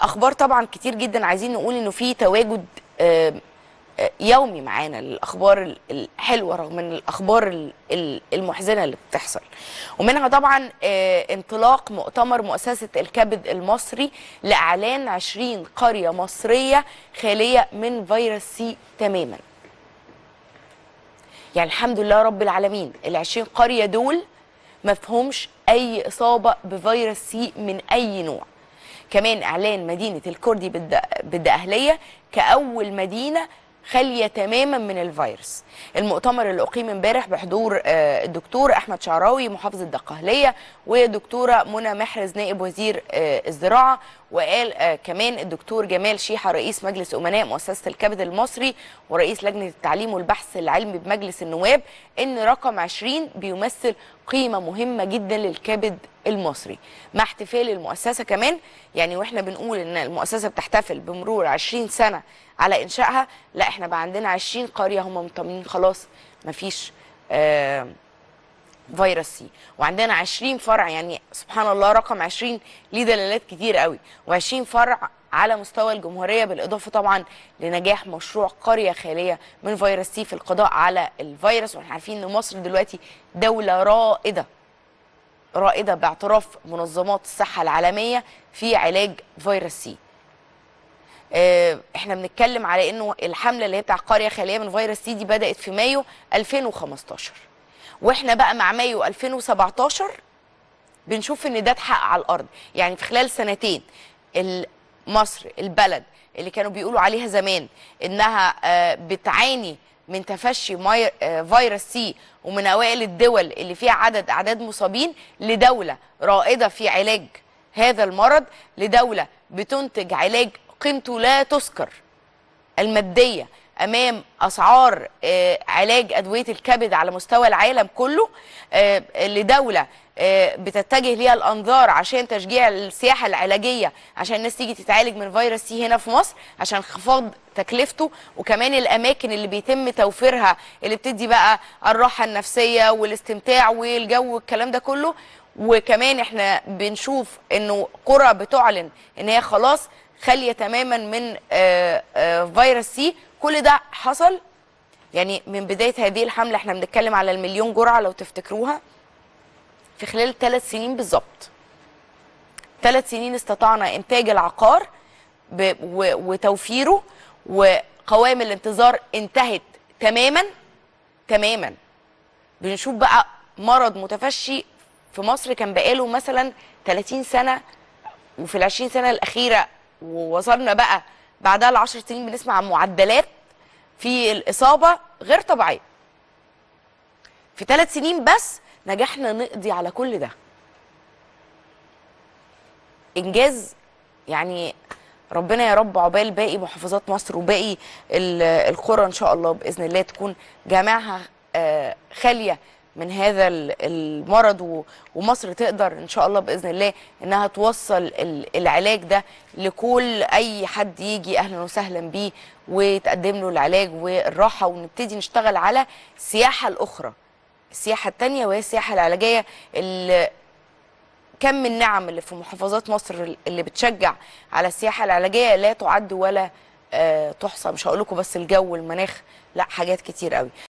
اخبار طبعا كتير جدا عايزين نقول انه في تواجد آه، آه، يومي معانا للاخبار ال- الحلوه رغم من الاخبار ال- ال- المحزنه اللي بتحصل ومنها طبعا آه، انطلاق مؤتمر مؤسسه الكبد المصري لاعلان 20 قريه مصريه خاليه من فيروس سي تماما يعني الحمد لله رب العالمين ال 20 قريه دول ما فيهمش اي اصابه بفيروس سي من اي نوع كمان اعلان مدينه الكردي بالد- بالدقهليه كاول مدينه خاليه تماما من الفيروس المؤتمر اللي اقيم امبارح بحضور آه، الدكتور احمد شعراوي محافظ الدقهليه ودكتوره منى محرز نائب وزير آه، الزراعه وقال آه، كمان الدكتور جمال شيحه رئيس مجلس امناء مؤسسه الكبد المصري ورئيس لجنه التعليم والبحث العلمي بمجلس النواب ان رقم 20 بيمثل قيمه مهمه جدا للكبد المصري مع احتفال المؤسسه كمان يعني واحنا بنقول ان المؤسسه بتحتفل بمرور 20 سنه على انشائها لا احنا بقى عندنا 20 قريه هم مطمنين خلاص مفيش آه فيروس سي وعندنا 20 فرع يعني سبحان الله رقم 20 ليه دلالات كتير قوي و20 فرع على مستوى الجمهوريه بالاضافه طبعا لنجاح مشروع قريه خاليه من فيروس سي في القضاء على الفيروس واحنا عارفين ان مصر دلوقتي دوله رائده رائده باعتراف منظمات الصحه العالميه في علاج فيروس سي آه، احنا بنتكلم على انه الحمله اللي هي بتاع قريه خاليه من فيروس سي دي بدات في مايو 2015 واحنا بقى مع مايو 2017 بنشوف ان ده اتحقق على الارض يعني في خلال سنتين ال- مصر البلد اللي كانوا بيقولوا عليها زمان انها آه، بتعاني من تفشي ماي- آه، فيروس سي ومن اوائل الدول اللي فيها عدد اعداد مصابين لدوله رائده في علاج هذا المرض لدوله بتنتج علاج قيمته لا تذكر الماديه امام اسعار آه، علاج ادويه الكبد على مستوى العالم كله آه، لدوله آه، بتتجه ليها الانظار عشان تشجيع السياحه العلاجيه عشان الناس تيجي تتعالج من فيروس سي هنا في مصر عشان انخفاض تكلفته وكمان الاماكن اللي بيتم توفيرها اللي بتدي بقى الراحه النفسيه والاستمتاع والجو والكلام ده كله وكمان احنا بنشوف انه قرى بتعلن ان هي خلاص خاليه تماما من آه، آه، فيروس سي كل ده حصل يعني من بدايه هذه الحمله احنا بنتكلم على المليون جرعه لو تفتكروها في خلال ثلاث سنين بالظبط ثلاث سنين استطعنا انتاج العقار ب- و- وتوفيره وقوائم الانتظار انتهت تماما تماما بنشوف بقى مرض متفشي في مصر كان بقاله مثلا 30 سنه وفي ال 20 سنه الاخيره ووصلنا بقى بعدها ل 10 سنين بنسمع عن معدلات في الاصابه غير طبيعيه في ثلاث سنين بس نجحنا نقضي على كل ده انجاز يعني ربنا يا رب عقبال باقي محافظات مصر وباقي ال- القرى ان شاء الله باذن الله تكون جامعها آه، خاليه من هذا ال- المرض و- ومصر تقدر ان شاء الله باذن الله انها توصل ال- العلاج ده لكل اي حد يجي اهلا وسهلا بيه وتقدم له العلاج والراحه ونبتدي نشتغل على السياحه الاخرى السياحه الثانيه وهي السياحه العلاجيه اللي كم من النعم اللي في محافظات مصر اللي بتشجع على السياحه العلاجيه لا تعد ولا آه، تحصى مش هقول لكم بس الجو والمناخ لا حاجات كتير قوي